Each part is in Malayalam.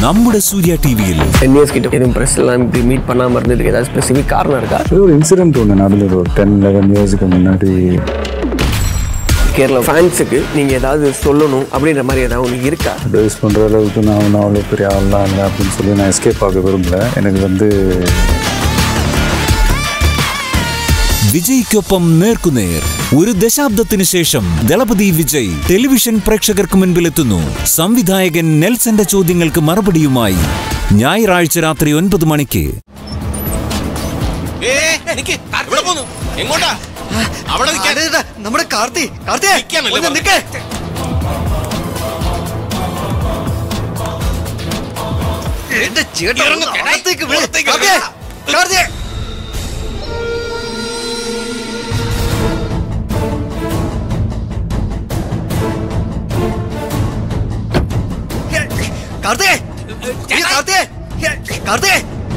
നമ്മുടെ സൂര്യ ടി വിയിൽ டென் இயர்ஸ் கிட்ட எதுவும் ப்ரெஸ் எல்லாம் இப்படி மீட் பண்ணாமல் இருந்ததுக்கு ஏதாவது ஸ்பெசிஃபிக் காரணம் இருக்கா இது ஒரு இன்சிடென்ட் ஒன்று நடந்தது ஒரு டென் லெவன் இயர்ஸ்க்கு முன்னாடி கேரளா ஃபேன்ஸுக்கு நீங்கள் ஏதாவது சொல்லணும் அப்படின்ற மாதிரி ஏதாவது ஒன்று இருக்கா அட்வைஸ் பண்ணுற அளவுக்கு நான் ஒன்றும் அவ்வளோ பெரிய ஆள்லாம் இல்லை அப்படின்னு சொல்லி நான் எஸ்கேப் ஆக விரும்பல எனக்கு வந்து വിജയ്ക്കൊപ്പം നേർക്കുനേർ ഒരു ദശാബ്ദത്തിനു ശേഷം ദളപതി വിജയ് ടെലിവിഷൻ പ്രേക്ഷകർക്ക് മുൻപിലെത്തുന്നു സംവിധായകൻ നെൽസന്റെ ചോദ്യങ്ങൾക്ക് മറുപടിയുമായി ഞായറാഴ്ച രാത്രി ഒൻപത് മണിക്ക് ഇവിടെ പോന്നു എങ്ങോട്ടാ അവിടെ നിൽക്കാൻ നമ്മുടെ കാർത്തി കാർത്തി നിൽക്കാനല്ലേ ഒന്ന് പറഞ്ഞത്? നിക്കേ എന്റെ ചേട്ടാ ഇറങ്ങ് ഒന്ന് കേടാ. അകത്തേക്ക് വിളി. പുറത്തേക്ക് കാർത്തിയെ, ഇറങ്ങ്. കാർത്തിയെ. ഹേ, കാർത്തിയെ, അയ്യോ, കാർത്തിയെ, ഹേ, കാർത്തിയെ.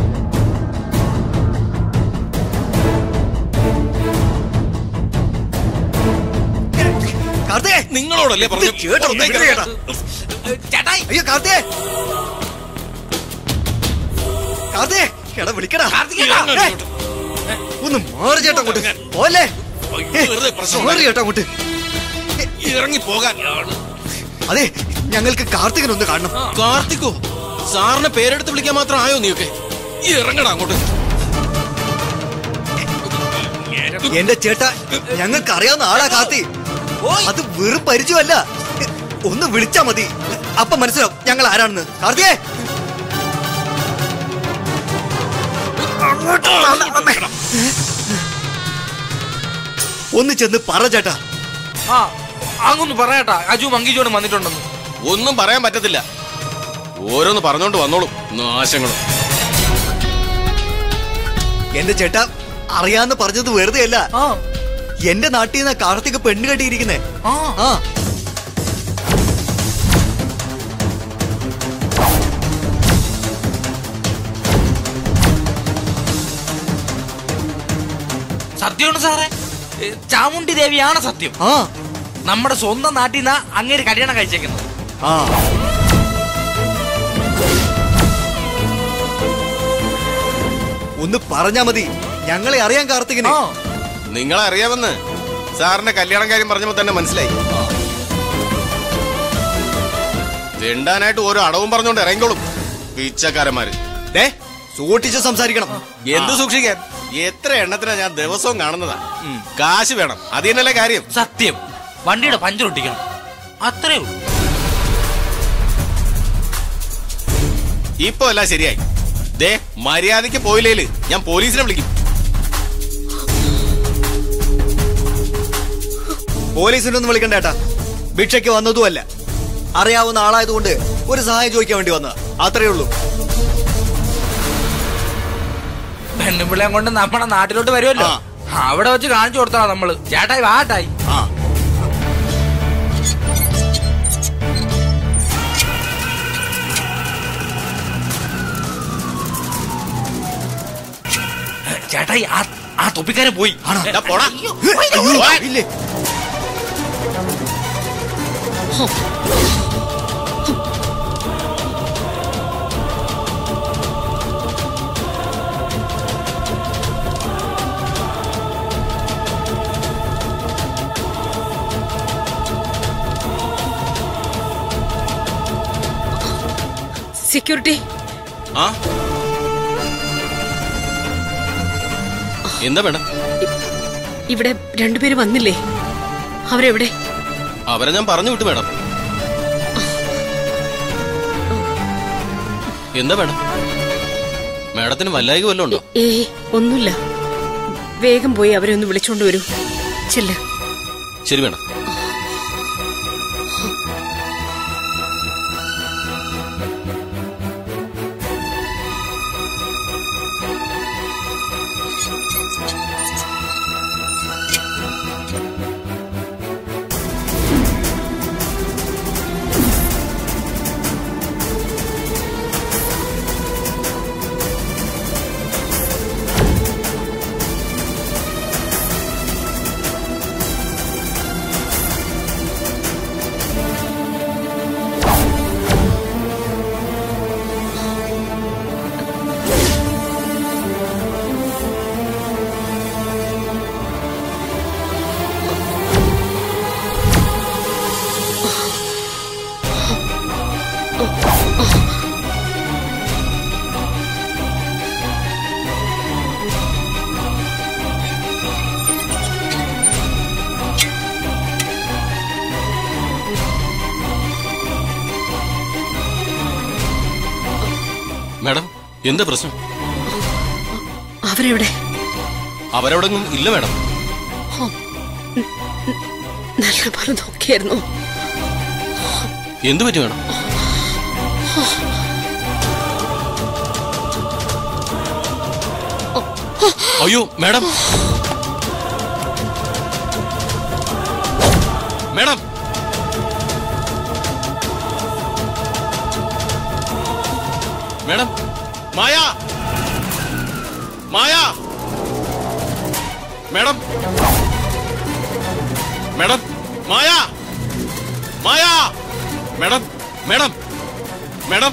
ഹേ, കാർത്തിയെ, നിങ്ങളോടല്ലേ പറഞ്ഞു ഇത് ചേട്ടാ, ഒന്ന് നിക്കണേ ചേട്ടാ. ചേട്ടായി അയ്യോ കാർത്തിയെ കാർത്തിയെ എടാ വിളിക്കടാ കാർത്തികേട്ടാ. ഏയ്, ഒന്ന് മാറി ചേട്ടാ അങ്ങോട്ട് പോലെ വെറുതെ പ്രശ്നം മാറി ചേട്ടാ അങ്ങോട്ട് ഇറങ്ങി പോകാൻ അതെ ഞങ്ങൾക്ക് കാർത്തികനൊന്ന് കാണണം കാർത്തിക്കോ സാറിനെ പേരെടുത്ത് വിളിക്കാൻ മാത്രം ആയോ നീയൊക്കെ ഇറങ്ങടാ അങ്ങോട്ട് എന്റെ ചേട്ടാ ഞങ്ങൾക്ക് അറിയാവുന്ന ആളാ കാർത്തി അത് വെറും പരിചയമല്ല ഒന്ന് വിളിച്ചാ മതി അപ്പൊ മനസ്സിലാവും ഞങ്ങൾ ആരാണെന്ന് കാർത്തിയെ അങ്ങോട്ട് വന്ന് വന്നേ. ഒന്ന് ചെന്ന് പറ ചേട്ടാ ആ അങ്ങൊന്ന് പറയട്ടാ അജു മങ്കിജോട് വന്നിട്ടുണ്ടെന്ന് ഒന്നും പറയാൻ പറ്റത്തില്ല ഓരോന്ന് പറഞ്ഞോണ്ട് വന്നോളും നാശങ്ങളും എന്റെ ചേട്ടാ അറിയാന്ന് പറഞ്ഞത് വെറുതെ അല്ല ആ എന്റെ നാട്ടിൽ നിന്ന് കാർത്തിക് പെണ്ണ് കെട്ടിയിരിക്കുന്നേ ആ ആ സത്യമാണ് സാറേ ഏ, ചാമുണ്ടി ദേവിയാണ് സത്യം ആ നമ്മുടെ സ്വന്തം നാട്ടിൽ നിന്ന് അങ്ങേര് കല്യാണം കഴിച്ചേക്കുന്നത് ആ ഒന്ന് പറഞ്ഞാ മതി ഞങ്ങളെ അറിയാൻ കാർത്തികിന് ആ നിങ്ങളെ അറിയാമെന്ന് സാറിന്റെ കല്യാണം കാര്യം പറഞ്ഞപ്പോ തന്നെ മനസ്സിലായി തെണ്ടാനായിട്ട് ഓരോ അടവും പറഞ്ഞോണ്ട് ഇറങ്ങിക്കോളും പിച്ചക്കാരന്മാര് ദേ, സൂക്ഷിച്ച് സംസാരിക്കണം എന്ത് സൂക്ഷിക്കാൻ എത്ര എണ്ണത്തിനാ ഞാൻ ദിവസവും കാണുന്നതാ കാശ് വേണം അത് തന്നെയല്ലേ കാര്യം സത്യം വണ്ടിയുടെ പഞ്ചർ ഒട്ടിക്കണം അത്രേ ഉള്ളൂ ഇപ്പൊ എല്ലാം ശരിയായി ദേ മര്യാദയ്ക്ക് പോയില്ലേല് ഞാൻ പോലീസിനെ വിളിക്കും പോലീസിനൊന്നും വിളിക്കണ്ട ഏട്ടാ ഭിക്ഷയ്ക്ക് വന്നതുമല്ല അറിയാവുന്ന ആളായതുകൊണ്ട് ഒരു സഹായം ചോദിക്കാൻ വേണ്ടി വന്ന അത്രേ ഉള്ളൂ പെണ്ണുപിള്ളയും കൊണ്ട് നമ്മുടെ നാട്ടിലോട്ട് വരുമല്ലോ ആ. അവിടെ വെച്ച് കാണിച്ചു കൊടുത്താ നമ്മള് ചേട്ടായി വാട്ടായി ആ ചേട്ടായി ആ ആ തൊപ്പിക്കാരൻ പോയി എടാ, പോടാ. അയ്യോ, ഇല്ലേ സെക്യൂരിറ്റി ആ എന്താ വേണം ഇവിടെ രണ്ടുപേര് വന്നില്ലേ അവരെവിടെ അവരെ ഞാൻ പറഞ്ഞു വിട്ടു മേഡം എന്താ വേണം മേഡത്തിന് വല്ലായിക വല്ലതും ഉണ്ടോ ഏയ് ഒന്നുമില്ല വേഗം പോയി അവരെ ഒന്ന് വിളിച്ചോണ്ട് വരൂ ചെല്ല ശരി മേഡം മാഡം എന്താ പ്രശ്നം അവരെവിടെ അവരവിടെങ്ങും ഇല്ല മാഡം നല്ലപോലെ നോക്കിയായിരുന്നു എന്തു പറ്റി മാഡം അയ്യോ madam madam madam Maya Maya madam madam Maya Maya madam madam madam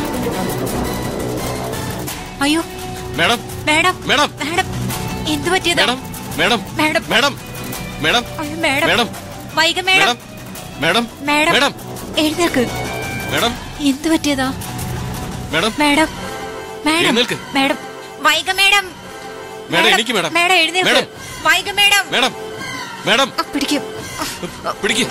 അയ്യോ മാഡം മാഡം മാഡം മാഡം എന്ത് പറ്റിയതാ madam madam madam. Madam madam അയ്യോ മാഡം മാഡം വൈക madam madam madam madam madam എഴുന്നേൽക്ക് മാഡം എന്ത് പറ്റിയതാ മാഡം മാഡം മാഡം എഴുന്നേൽക്ക്. മാഡം വൈക മാഡം മാഡം എനിക്ക് മാഡം മാഡം എഴുന്നേൽക്ക് മാഡം വൈക മാഡം മാഡം മാഡം ആ, പിടിക്കും പിടിക്ക്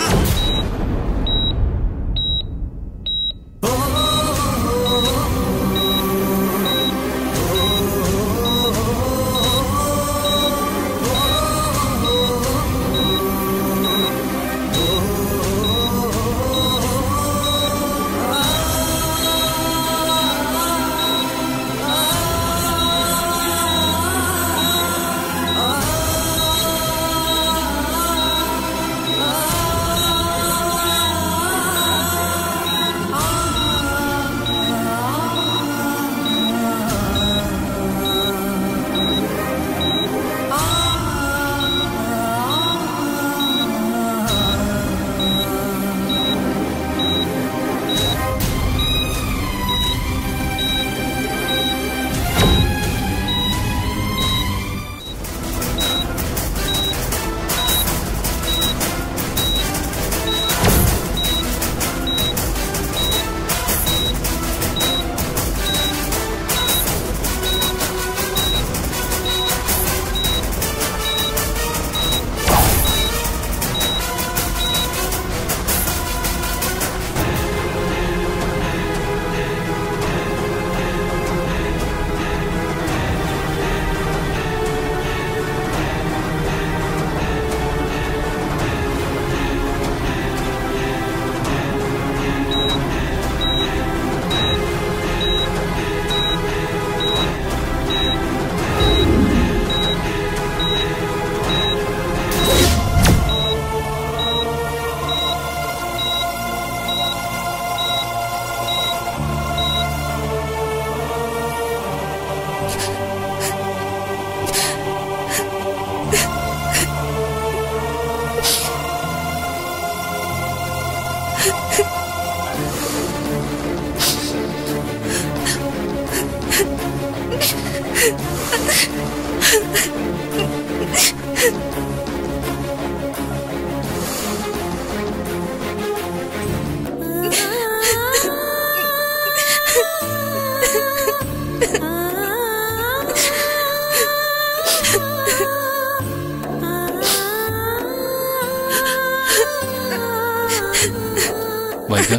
വൈക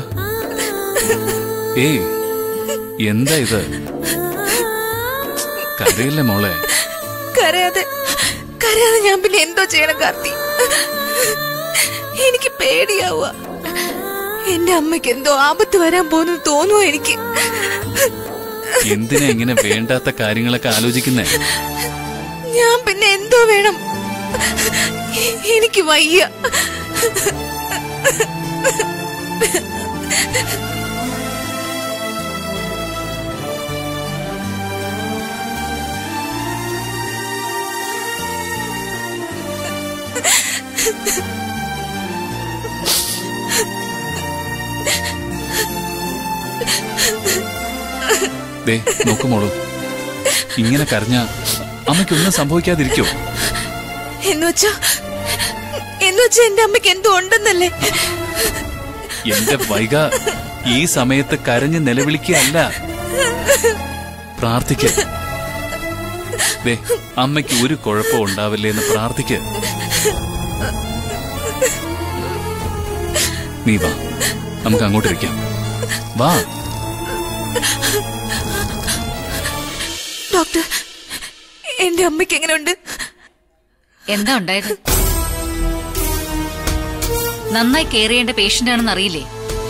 ഏയ് എന്താ ഇത് കരയില്ലേ മോളെ കരയാതെ കരയാതെ ഞാൻ പിന്നെ എന്തോ ചെയ്യണം കാർത്തി എനിക്ക് പേടിയാവുക എന്റെ അമ്മയ്ക്ക് എന്തോ ആപത്ത് വരാൻ പോകുന്നു തോന്നുവോ എനിക്ക് എന്തിനാ ഇങ്ങനെ വേണ്ടാത്ത കാര്യങ്ങളൊക്കെ ആലോചിക്കുന്നേ ഞാൻ പിന്നെ എന്തോ വേണം എ- എനിക്ക് വയ്യ ദേ നോക്കുമോളൂ ഇങ്ങനെ കരഞ്ഞ അമ്മയ്ക്കൊന്നും സംഭവിക്കാതിരിക്കോ എന്നുവെച്ചാ എന്നുവെച്ചാ എന്റെ അമ്മയ്ക്ക് എന്തോ ഉണ്ടെന്നല്ലേ എന്റെ വൈക ഈ സമയത്ത് കരഞ്ഞ് നിലവിളിക്കുകയല്ല പ്രാർത്ഥിക്ക ദേ അമ്മയ്ക്ക് ഒരു കുഴപ്പം ഉണ്ടാവില്ലേ എന്ന് പ്രാർത്ഥിക്ക നീ വാ നമുക്ക് അങ്ങോട്ട് ഇരിക്കാം വാ ഡോക്ടർ എന്റെ അമ്മയ്ക്ക് എങ്ങനെയുണ്ട് എന്താ ഉണ്ടായത് നന്നായി കെയർ ചെയ്യേണ്ട പേഷ്യന്റ് ആണെന്ന് അറിയില്ലേ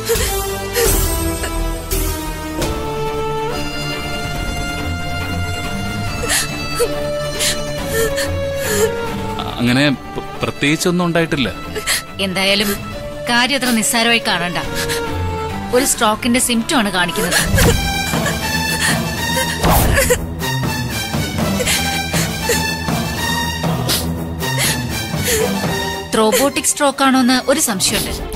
അങ്ങനെ പ- പ്രത്യേകിച്ചൊന്നും ഉണ്ടായിട്ടില്ല എന്തായാലും കാര്യം അത്ര നിസ്സാരമായി കാണണ്ട ഒരു സ്ട്രോക്കിന്റെ സിംറ്റം ആണ് കാണിക്കുന്നത് ത്രോബോട്ടിക് സ്ട്രോക്ക് ആണോന്ന് ഒരു സംശയമുണ്ട്